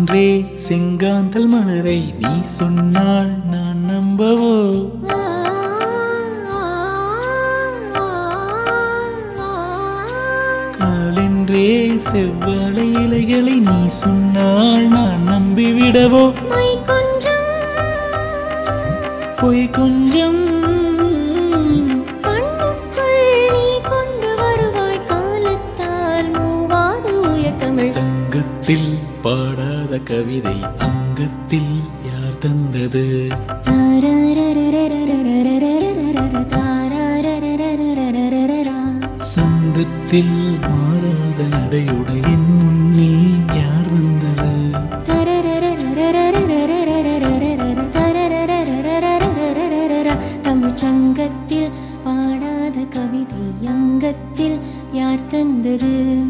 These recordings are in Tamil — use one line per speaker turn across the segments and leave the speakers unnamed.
காலின்றே செங்காந்தல் மலரை நீ சொன்னால் நான் நம்பவோ காலின்றே செவ்வாழை இலைகளை நீ சொன்னால் நான் நம்பிவிடவோ
மை கொஞ்சம்
பொய் கொஞ்சம்
கண்ணுக்குள் நீ கொண்டு வருவாய் காலத்தால் மூவாது உயர் தமிழ்
சங்கத்தில் பாடாத கவிதை அங்கத்தில் யார் தந்தது சந்தத்தில் மாறாத நடையுடைய முன்னே யார் வந்தது
தமிழ் சங்கத்தில் பாடாத கவிதை அங்கத்தில் யார் தந்தது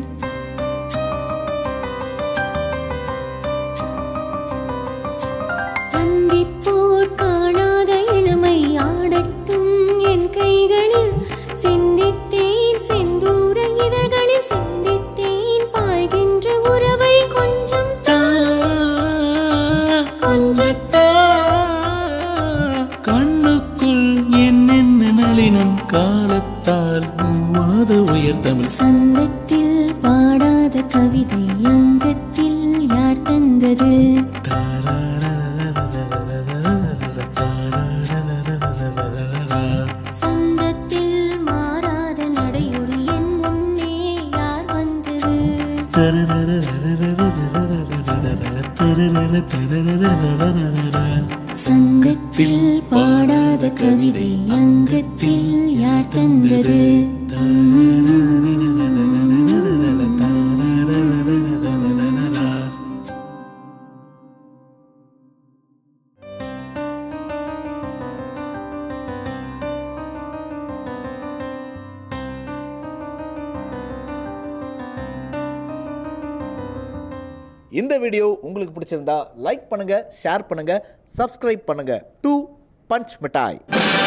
அந்திப்போர் காணாத இளமை ஆடட்டும் என் கைகளில் சிந்தித்தேன் செந்தூர இதழ்களில் சிந்தித்தேன் பாய்கின்ற உறவை கொஞ்சம்
தா,
கொஞ்சத்தா
கண்ணுக்குள் என்னென்ன நளினம் காலத்தால் மூவாத உயர் தமிழ்
சங்கத்தில் பாடாத கவிதை அங்கத்தில் யார் தந்தது சங்கத்தில் மாறாத நடையொடு என் முன்னே யார் வந்தது சங்கத்தில் பாடாத கவிதை அங்கத்தில் யார் தந்தது
இந்த வீடியோ உங்களுக்கு பிடிச்சிருந்தா லைக் பண்ணுங்க ஷேர் பண்ணுங்க சப்ஸ்கிரைப் பண்ணுங்க டூ பஞ்ச் மிட்டாய்